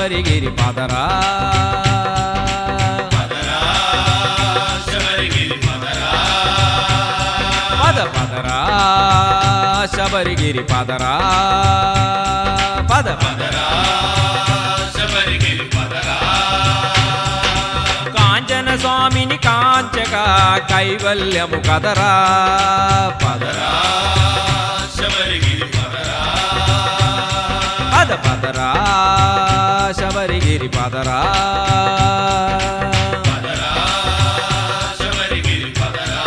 శబరిగిరి పదరా పదరా శబరిగిరి పదరా పద పదరా శబరిగిరి పదరా పద పద పదరా శబరిగిరి పదరా కాంచన స్వామిని కాంచక కైవల్యము కదరా పదరా శబరిగిరి పదరా పద పదరా శబరిగిరి పదరా పదరా శబరిగిరి పదరా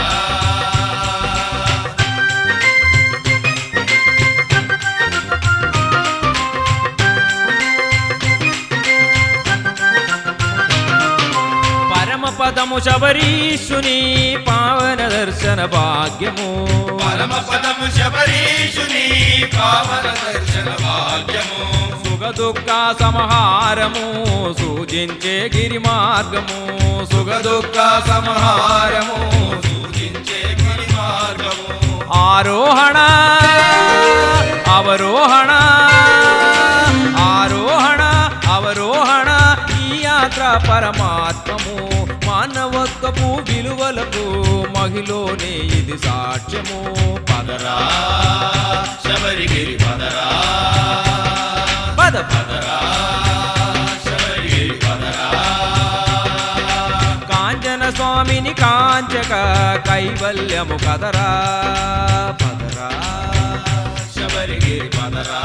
పరమ పదము శబరీషుని పావన దర్శన భాగ్యము పరమ పదము శబరీషుని పావన దర్శన భాగ్యము సుఖ దుఃఖ సమహారము సూచించే గిరి మార్గము సుఖ దుఃఖ సమహారము సూచించే గిరి మార్గము ఆరోహణ అవరోహణ ఆరోహణ అవరోహణ ఈ యాత్ర పరమాత్మము మానవత్వపు విలువలకు మహిళనే ఇది సాక్ష్యము పదరా శబరిగిరి పదరా పద పదరా శబరిగిరి పదరా కాంచన స్వామిని కాంచక కైవల్యము కదరా పదరా శబరిగిరి పదరా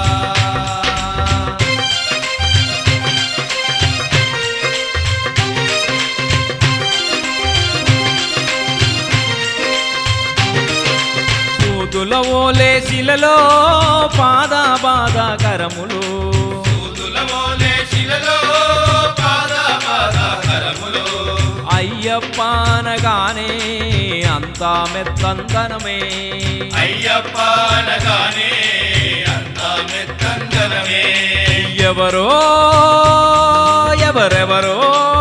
సూదుల ఓలే శిలలో పాద బాధ కరములు సూదుల మోలే శిలలో పాద పాద కరములో అయ్యప్ప అనగానే అంతా మెత్తందనమే అయ్యప్ప అనగానే అంతా మెత్తందనమే ఎవరో ఎవరెవరో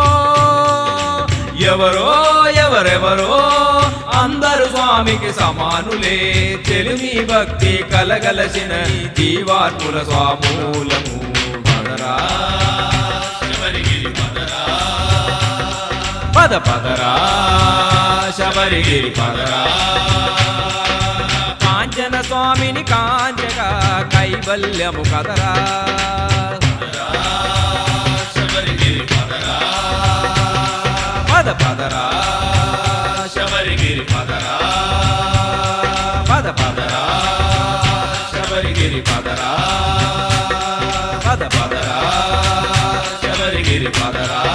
ఎవరో ఎవరెవరో అందరు స్వామికి సమానులే చెలిమి భక్తి కలగలసిన ఈ జీవాత్ముల స్వామూలము పదరా శబరిగిరి పదరా పద పదరా శబరిగిరి పదరా కాంచన స్వామిని కాంచగా కైవల్యము కదరా శబరిగిరి పదరా పద పదరా శబరిగిరి పదరా పద పదరా శబరిగిరి పదరా పద పదరా శబరిగిరి పదరా